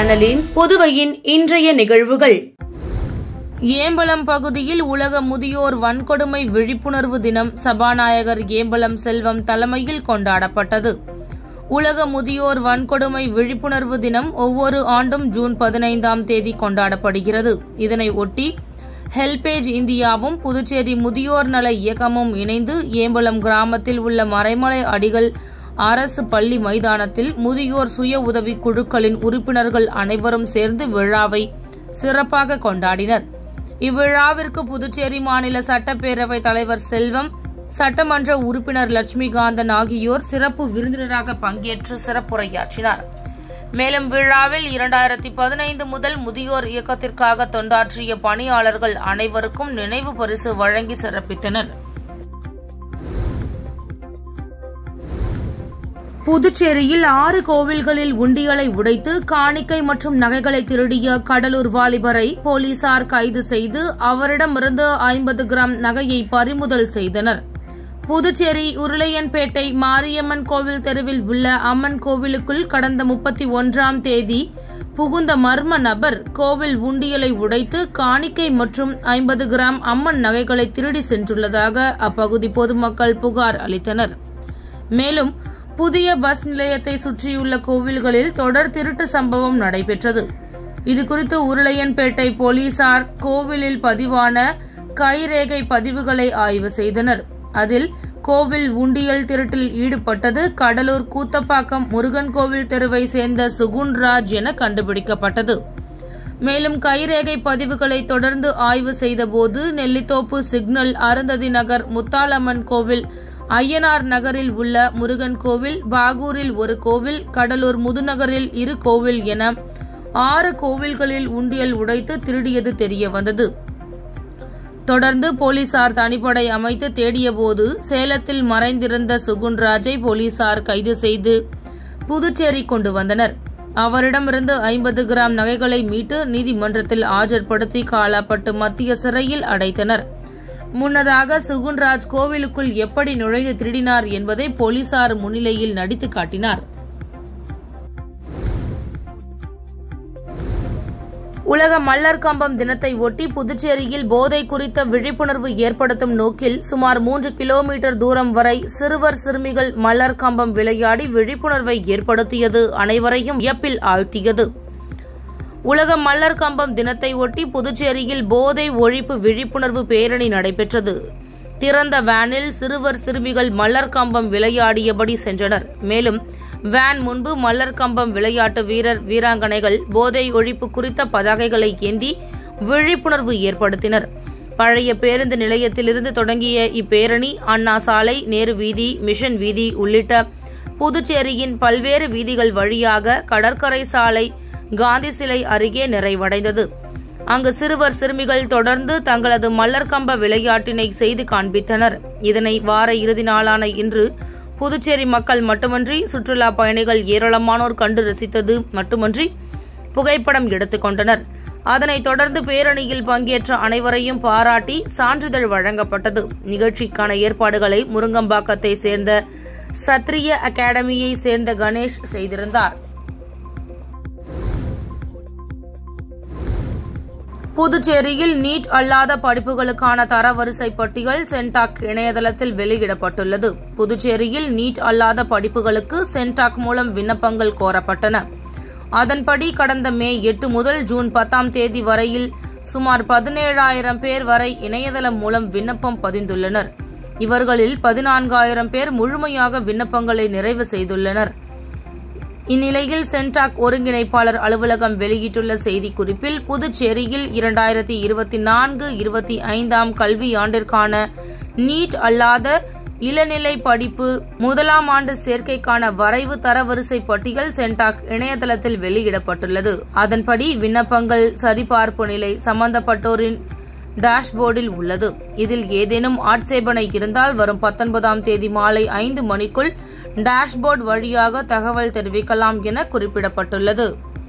சேனலின் புதுவையின் இன்றைய நிகழ்வுகள் ஏம்பலம் பகுதியில் உலக முதியோர் வன்கொடுமை விழிப்புணர்வு தினம் சபாநாயகர் ஏம்பலம் செல்வம் தலைமையில் கொண்டாடப்பட்டது உலக முதியோர் வன்கொடுமை விழிப்புணர்வு தினம் ஒவ்வொரு ஆண்டும் ஜூன் பதினைந்தாம் தேதி கொண்டாடப்படுகிறது இதனை ஒட்டி ஹெல்பேஜ் இந்தியாவும் புதுச்சேரி முதியோர் நல இயக்கமும் இணைந்து ஏம்பலம் கிராமத்தில் உள்ள மறைமலை அடிகள் அரசு பள்ளி மைதானத்தில் முதியோர் சுய உதவி குழுக்களின் உறுப்பினர்கள் அனைவரும் சேர்ந்து விழாவை சிறப்பாக கொண்டாடினர் இவ்விழாவிற்கு புதுச்சேரி மாநில சட்டப்பேரவைத் தலைவர் செல்வம் சட்டமன்ற உறுப்பினர் லட்சுமிகாந்தன் ஆகியோர் சிறப்பு விருந்தினராக பங்கேற்று சிறப்புரையாற்றினார் மேலும் விழாவில் இரண்டாயிரத்தி பதினைந்து முதல் முதியோர் இயக்கத்திற்காக தொண்டாற்றிய பணியாளர்கள் அனைவருக்கும் நினைவு பரிசு வழங்கி சிறப்பித்தனர் புதுச்சேரியில் ஆறு கோவில்களில் உண்டியலை உடைத்து காணிக்கை மற்றும் நகைகளை திருடிய கடலூர் வாலிபரை போலீசார் கைது செய்து அவரிடமிருந்து ஐம்பது கிராம் நகையை பறிமுதல் செய்தனர் புதுச்சேரி உருளையன்பேட்டை மாரியம்மன் கோவில் தெருவில் உள்ள அம்மன் கோவிலுக்குள் கடந்த முப்பத்தி ஒன்றாம் தேதி புகுந்த மர்ம நபர் கோவில் உண்டியலை உடைத்து காணிக்கை மற்றும் ஐம்பது கிராம் அம்மன் நகைகளை திருடி சென்றுள்ளதாக அப்பகுதி பொதுமக்கள் புகார் அளித்தனர் மேலும் புதிய பஸ் நிலையத்தை சுற்றியுள்ள கோவில்களில் தொடர் திருட்டு சம்பவம் நடைபெற்றது இதுகுறித்து உருளையன்பேட்டை போலீசார் கோவிலில் பதிவான கைரேகை பதிவுகளை ஆய்வு செய்தனர் அதில் கோவில் உண்டியல் திருட்டில் ஈடுபட்டது கடலூர் கூத்தப்பாக்கம் முருகன் கோவில் தெருவை சேர்ந்த சுகுன்ராஜ் என கண்டுபிடிக்கப்பட்டது மேலும் கைரேகை பதிவுகளை தொடர்ந்து ஆய்வு செய்தபோது நெல்லித்தோப்பு சிக்னல் அருந்ததி நகர் முத்தாலம்மன் கோவில் ஐயனார் நகரில் உள்ள முருகன் கோவில் பாகூரில் ஒரு கோவில் கடலூர் முதுநகரில் இரு கோவில் என ஆறு கோவில்களில் உண்டியல் உடைத்து திருடியது தெரிய வந்தது தொடர்ந்து போலீசார் தனிப்படை அமைத்து தேடியபோது சேலத்தில் மறைந்திருந்த சுகுன்ராஜை போலீசார் கைது செய்து புதுச்சேரி கொண்டு வந்தனர் அவரிடமிருந்து ஐம்பது கிராம் நகைகளை மீட்டு நீதிமன்றத்தில் ஆஜர்படுத்தி காலாப்பட்டு மத்திய சிறையில் அடைத்தனர் முன்னதாக சுகுன்ராஜ் கோவிலுக்குள் எப்படி நுழைந்து திருடினார் என்பதை போலீசார் முன்னிலையில் நடித்து காட்டினார் உலக மல்லர் கம்பம் தினத்தை ஒட்டி புதுச்சேரியில் போதை குறித்த விழிப்புணர்வு ஏற்படுத்தும் நோக்கில் சுமார் மூன்று கிலோமீட்டர் தூரம் வரை சிறுவர் சிறுமிகள் மல்லர் கம்பம் விளையாடி விழிப்புணர்வை ஏற்படுத்தியது அனைவரையும் வியப்பில் ஆழ்த்தியது உலக மல்லர் கம்பம் தினத்தை ஒட்டி புதுச்சேரியில் போதை ஒழிப்பு விழிப்புணர்வு பேரணி நடைபெற்றது திறந்த வேனில் சிறுவர் சிறுமிகள் மல்லர் கம்பம் விளையாடியபடி சென்றனர் மேலும் வேன் முன்பு மல்லர் கம்பம் விளையாட்டு வீரர் வீராங்கனைகள் போதை ஒழிப்பு குறித்த பதாகைகளை ஏந்தி விழிப்புணர்வு ஏற்படுத்தினர் பழைய பேருந்து நிலையத்திலிருந்து தொடங்கிய இப்பேரணி அண்ணா சாலை நேரு வீதி மிஷன் வீதி உள்ளிட்ட புதுச்சேரியின் பல்வேறு வீதிகள் வழியாக கடற்கரை சாலை காந்தி சிலை அருகே நிறைவடைந்தது அங்கு சிறுவர் சிறுமிகள் தொடர்ந்து தங்களது மல்லர் கம்ப விளையாட்டினை செய்து காண்பித்தனர் இதனை வார இறுதி நாளான இன்று புதுச்சேரி மக்கள் மட்டுமன்றி சுற்றுலா பயணிகள் ஏராளமானோர் கண்டு ரசித்தது மட்டுமன்றி புகைப்படம் எடுத்துக்கொண்டனர் அதனைத் தொடர்ந்து பேரணியில் பங்கேற்ற அனைவரையும் பாராட்டி சான்றிதழ் வழங்கப்பட்டது நிகழ்ச்சிக்கான ஏற்பாடுகளை முருங்கம்பாக்கத்தை சேர்ந்த சத்ரிய அகாடமியை சேர்ந்த கணேஷ் செய்திருந்தார் புதுச்சேரியில் நீட் அல்லாத படிப்புகளுக்கான தரவரிசை பட்டியல் சென்டாக் இணையதளத்தில் வெளியிடப்பட்டுள்ளது புதுச்சேரியில் நீட் அல்லாத படிப்புகளுக்கு சென்டாக் மூலம் விண்ணப்பங்கள் கோரப்பட்டன அதன்படி கடந்த மே எட்டு முதல் ஜூன் பத்தாம் தேதி வரையில் சுமார் பதினேழாயிரம் பேர் வரை இணையதளம் மூலம் விண்ணப்பம் பதிந்துள்ளனர் இவர்களில் பதினான்காயிரம் பேர் முழுமையாக விண்ணப்பங்களை நிறைவு செய்துள்ளனர் இந்நிலையில் சென்டாக் ஒருங்கிணைப்பாளர் அலுவலகம் வெளியிட்டுள்ள செய்திக்குறிப்பில் புதுச்சேரியில் இரண்டாயிரத்தி இருபத்தி நான்கு இருபத்தி ஐந்தாம் கல்வியாண்டிற்கான நீட் அல்லாத இளநிலை படிப்பு முதலாம் ஆண்டு சேர்க்கைக்கான வரைவு தரவரிசை பட்டியல் சென்டாக் இணையதளத்தில் வெளியிடப்பட்டுள்ளது அதன்படி விண்ணப்பங்கள் சரிபார்ப்பு நிலை சம்பந்தப்பட்டோரின் டேஷ்போர்டில் உள்ளது இதில் ஏதேனும் ஆட்சேபனை இருந்தால் வரும் பத்தொன்பதாம் தேதி மாலை ஐந்து மணிக்குள் டேஷ்போர்ட் வழியாக தகவல் தெரிவிக்கலாம் என குறிப்பிடப்பட்டுள்ளது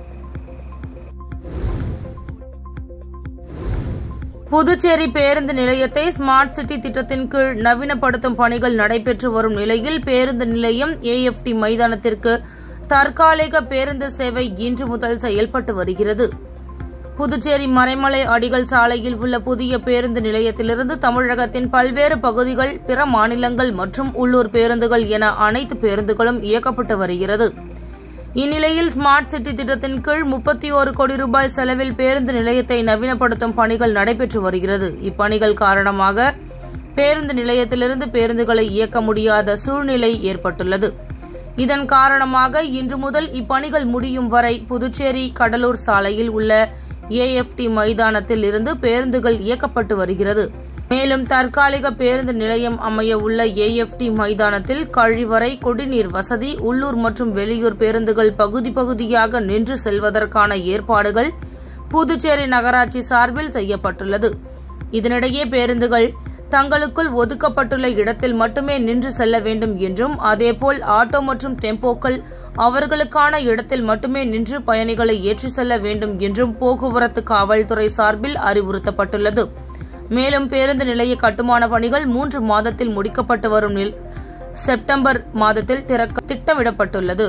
புதுச்சேரி பேருந்து நிலையத்தை ஸ்மார்ட் சிட்டி திட்டத்தின் கீழ் நவீனப்படுத்தும் பணிகள் நடைபெற்று வரும் நிலையில் பேருந்து நிலையம் ஏஎஃப்டி மைதானத்திற்கு தற்காலிக பேருந்து சேவை இன்று முதல் செயல்பட்டு வருகிறது புதுச்சேரி மறைமலை அடிகள் சாலையில் உள்ள புதிய பேருந்து நிலையத்திலிருந்து தமிழகத்தின் பல்வேறு பகுதிகள் பிற மாநிலங்கள் மற்றும் உள்ளூர் பேருந்துகள் என அனைத்து பேருந்துகளும் இயக்கப்பட்டு வருகிறது இந்நிலையில் ஸ்மார்ட் சிட்டி திட்டத்தின் கீழ் முப்பத்தி ஒரு கோடி ரூபாய் செலவில் பேருந்து நிலையத்தை நவீனப்படுத்தும் பணிகள் நடைபெற்று வருகிறது இப்பணிகள் காரணமாக பேருந்து நிலையத்திலிருந்து பேருந்துகளை இயக்க முடியாத சூழ்நிலை ஏற்பட்டுள்ளது இதன் காரணமாக இன்று முதல் இப்பணிகள் முடியும் வரை புதுச்சேரி கடலூர் சாலையில் உள்ள ஏஎஃப்டி மைதானத்தில் இருந்து பேருந்துகள் இயக்கப்பட்டு வருகிறது மேலும் தற்காலிக பேருந்து நிலையம் அமைய உள்ள ஏஎஃப்டி மைதானத்தில் கழிவறை குடிநீர் வசதி உள்ளூர் மற்றும் வெளியூர் பேருந்துகள் பகுதி பகுதியாக நின்று செல்வதற்கான ஏற்பாடுகள் புதுச்சேரி நகராட்சி சார்பில் செய்யப்பட்டுள்ளது இதனிடையே பேருந்துகள் தங்களுக்குள் ஒதுக்கப்பட்டுள்ள இடத்தில் மட்டுமே நின்று செல்ல வேண்டும் என்றும் அதேபோல் ஆட்டோ மற்றும் டெம்போக்கள் அவர்களுக்கான இடத்தில் மட்டுமே நின்று பயணிகளை ஏற்றி செல்ல வேண்டும் என்றும் போக்குவரத்து காவல்துறை சார்பில் அறிவுறுத்தப்பட்டுள்ளது மேலும் பேருந்து நிலைய கட்டுமான பணிகள் மூன்று மாதத்தில் முடிக்கப்பட்டு வரும் நில் செப்டம்பர் மாதத்தில் திறக்க திட்டமிடப்பட்டுள்ளது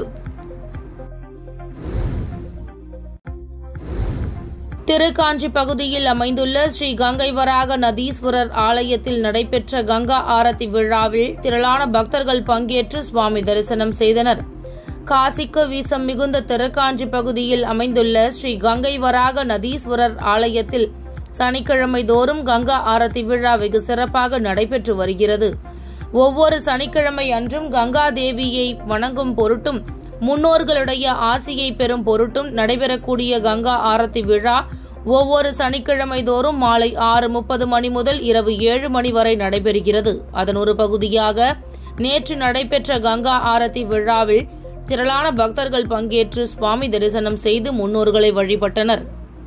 திருக்காஞ்சி பகுதியில் அமைந்துள்ள ஸ்ரீ கங்கை வராக நதீஸ்வரர் ஆலயத்தில் நடைபெற்ற கங்கா ஆரத்தி விழாவில் திரளான பக்தர்கள் பங்கேற்று சுவாமி தரிசனம் செய்தனர் காசிக்கு வீசம் மிகுந்த திருக்காஞ்சி பகுதியில் அமைந்துள்ள ஸ்ரீ கங்கை வராக நதீஸ்வரர் ஆலயத்தில் சனிக்கிழமை தோறும் கங்கா ஆரத்தி விழா வெகு சிறப்பாக நடைபெற்று வருகிறது ஒவ்வொரு சனிக்கிழமை அன்றும் கங்கா தேவியை வணங்கும் பொருட்டும் முன்னோர்களுடைய ஆசியை பெறும் பொருட்டும் நடைபெறக்கூடிய கங்கா ஆரத்தி விழா ஒவ்வொரு சனிக்கிழமை தோறும் மாலை ஆறு முப்பது மணி முதல் இரவு ஏழு மணி வரை நடைபெறுகிறது அதன் ஒரு பகுதியாக நேற்று நடைபெற்ற கங்கா ஆரத்தி விழாவில் திரளான பக்தர்கள் பங்கேற்று சுவாமி தரிசனம் செய்து முன்னோர்களை வழிபட்டனர்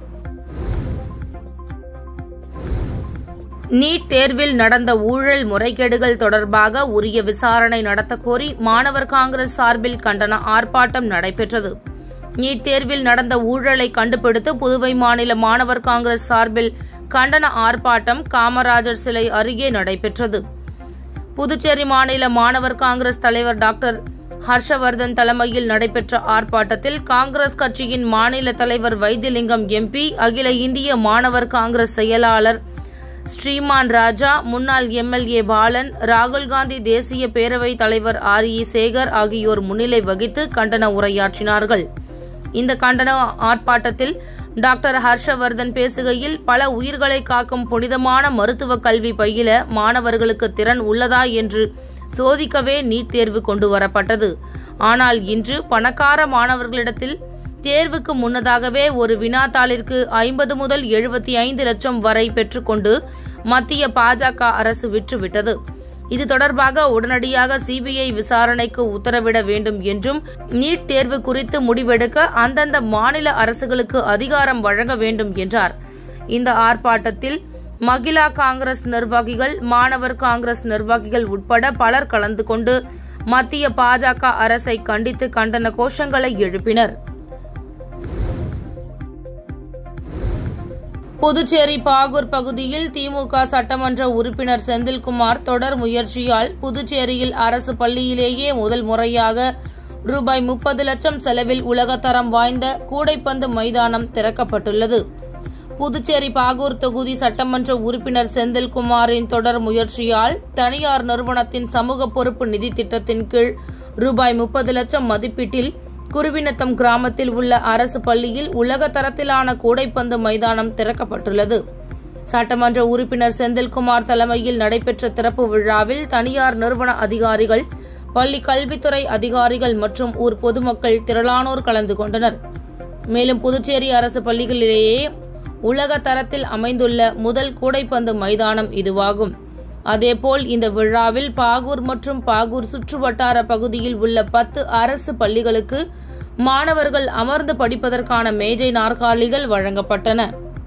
நீட் தேர்வில் நடந்த ஊழல் முறைகேடுகள் தொடர்பாக உரிய விசாரணை நடத்தக் கோரி மாணவர் காங்கிரஸ் சார்பில் கண்டன ஆர்ப்பாட்டம் நடைபெற்றது நீட் தேர்வில் நடந்த ஊழலை கண்டுபிடித்து புதுவை மாநில மாணவர் காங்கிரஸ் சார்பில் கண்டன ஆர்ப்பாட்டம் காமராஜர் சிலை அருகே நடைபெற்றது புதுச்சேரி மாநில மாணவர் காங்கிரஸ் தலைவர் டாக்டர் ஹர்ஷவர்தன் தலைமையில் நடைபெற்ற ஆர்ப்பாட்டத்தில் காங்கிரஸ் கட்சியின் மாநில தலைவர் வைத்திலிங்கம் எம்பி அகில இந்திய மாணவர் காங்கிரஸ் செயலாளர் ஸ்ரீமான் ராஜா முன்னாள் எம்எல்ஏ பாலன் ராகுல் காந்தி தேசிய பேரவை தலைவர் ஆர் இ சேகர் ஆகியோர் முன்னிலை வகித்து கண்டன உரையாற்றினார்கள் இந்த கண்டன ஆர்ப்பாட்டத்தில் டாக்டர் ஹர்ஷவர்தன் பேசுகையில் பல உயிர்களை காக்கும் புனிதமான மருத்துவ கல்வி பயில மாணவர்களுக்கு திறன் உள்ளதா என்று சோதிக்கவே நீட் தேர்வு கொண்டு வரப்பட்டது ஆனால் இன்று பணக்கார மாணவர்களிடத்தில் தேர்வுக்கு முன்னதாகவே ஒரு வினாத்தாளிற்கு ஐம்பது முதல் எழுபத்தி ஐந்து லட்சம் வரை பெற்றுக்கொண்டு மத்திய பாஜக அரசு விற்றுவிட்டது இது தொடர்பாக உடனடியாக சிபிஐ விசாரணைக்கு உத்தரவிட வேண்டும் என்றும் நீட் தேர்வு குறித்து முடிவெடுக்க அந்தந்த மாநில அரசுகளுக்கு அதிகாரம் வழங்க வேண்டும் என்றார் இந்த ஆர்ப்பாட்டத்தில் மகிழா காங்கிரஸ் நிர்வாகிகள் மாணவர் காங்கிரஸ் நிர்வாகிகள் உட்பட பலர் கலந்து கொண்டு மத்திய பாஜக அரசை கண்டித்து கண்டன கோஷங்களை எழுப்பினர் புதுச்சேரி பாகூர் பகுதியில் திமுக சட்டமன்ற உறுப்பினர் செந்தில்குமார் தொடர் முயற்சியால் புதுச்சேரியில் அரசு பள்ளியிலேயே முதல் முறையாக ரூபாய் முப்பது லட்சம் செலவில் உலகத்தரம் வாய்ந்த கூடைப்பந்து மைதானம் திறக்கப்பட்டுள்ளது புதுச்சேரி பாகூர் தொகுதி சட்டமன்ற உறுப்பினர் செந்தில்குமாரின் தொடர் முயற்சியால் தனியார் நிறுவனத்தின் சமூக பொறுப்பு நிதி திட்டத்தின் கீழ் ரூபாய் முப்பது லட்சம் மதிப்பீட்டில் குருவினத்தம் கிராமத்தில் உள்ள அரசு பள்ளியில் உலக தரத்திலான கூடைப்பந்து மைதானம் திறக்கப்பட்டுள்ளது சட்டமன்ற உறுப்பினர் செந்தில்குமார் தலைமையில் நடைபெற்ற திறப்பு விழாவில் தனியார் நிறுவன அதிகாரிகள் பள்ளி கல்வித்துறை அதிகாரிகள் மற்றும் ஊர் பொதுமக்கள் திரளானோர் கலந்து கொண்டனர் மேலும் புதுச்சேரி அரசு பள்ளிகளிலேயே உலக தரத்தில் அமைந்துள்ள முதல் கூடைப்பந்து மைதானம் இதுவாகும் அதேபோல் இந்த விழாவில் பாகூர் மற்றும் பாகூர் சுற்றுவட்டார பகுதியில் உள்ள பத்து அரசு பள்ளிகளுக்கு மாணவர்கள் அமர்ந்து படிப்பதற்கான மேஜை நாற்காலிகள் வழங்கப்பட்டன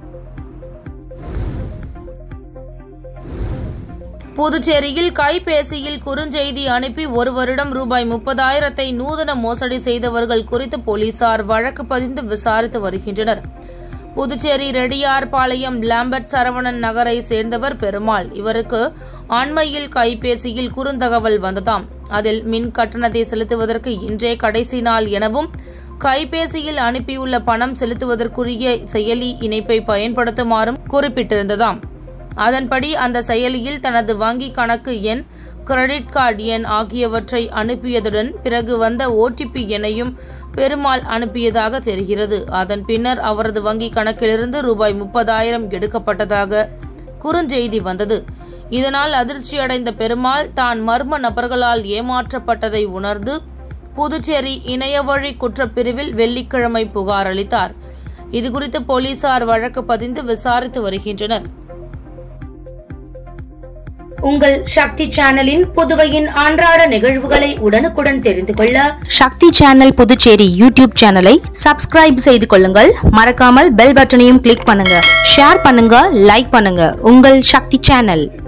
புதுச்சேரியில் கைபேசியில் குறுஞ்செய்தி அனுப்பி ஒருவரிடம் ரூபாய் முப்பதாயிரத்தை நூதன மோசடி செய்தவர்கள் குறித்து போலீசார் வழக்கு பதிந்து விசாரித்து வருகின்றனர் புதுச்சேரி ரெடியார்பாளையம் லாம்பர்ட் சரவணன் நகரை சேர்ந்தவர் பெருமாள் இவருக்கு அண்மையில் கைபேசியில் குறுந்தகவல் வந்ததாம் அதில் மின் கட்டணத்தை செலுத்துவதற்கு இன்றே கடைசி நாள் எனவும் கைபேசியில் அனுப்பியுள்ள பணம் செலுத்துவதற்குரிய செயலி இணைப்பை பயன்படுத்துமாறும் குறிப்பிட்டிருந்ததாம் அதன்படி அந்த செயலியில் தனது வங்கி கணக்கு எண் கிரெடிட் கார்டு எண் ஆகியவற்றை அனுப்பியதுடன் பிறகு வந்த ஓடிபி எண்ணையும் பெருமாள் அனுப்பியதாக தெரிகிறது அதன் பின்னர் அவரது வங்கி கணக்கிலிருந்து ரூபாய் முப்பதாயிரம் எடுக்கப்பட்டதாக குறுஞ்செய்தி வந்தது இதனால் அதிர்ச்சியடைந்த பெருமாள் தான் மர்ம நபர்களால் ஏமாற்றப்பட்டதை உணர்ந்து புதுச்சேரி இணையவழி குற்றப்பிரிவில் வெள்ளிக்கிழமை புகார் அளித்தார் இதுகுறித்து போலீசார் வழக்கு பதிந்து விசாரித்து வருகின்றனர் உங்கள் சக்தி சேனலின் புதுவையின் அன்றாட நிகழ்வுகளை உடனுக்குடன் தெரிந்து கொள்ள சக்தி சேனல் புதுச்சேரி யூடியூப் சேனலை சப்ஸ்கிரைப் செய்து கொள்ளுங்கள் மறக்காமல் பெல் பட்டனையும் கிளிக் பண்ணுங்க ஷேர் பண்ணுங்க லைக் பண்ணுங்க உங்கள் சக்தி சேனல்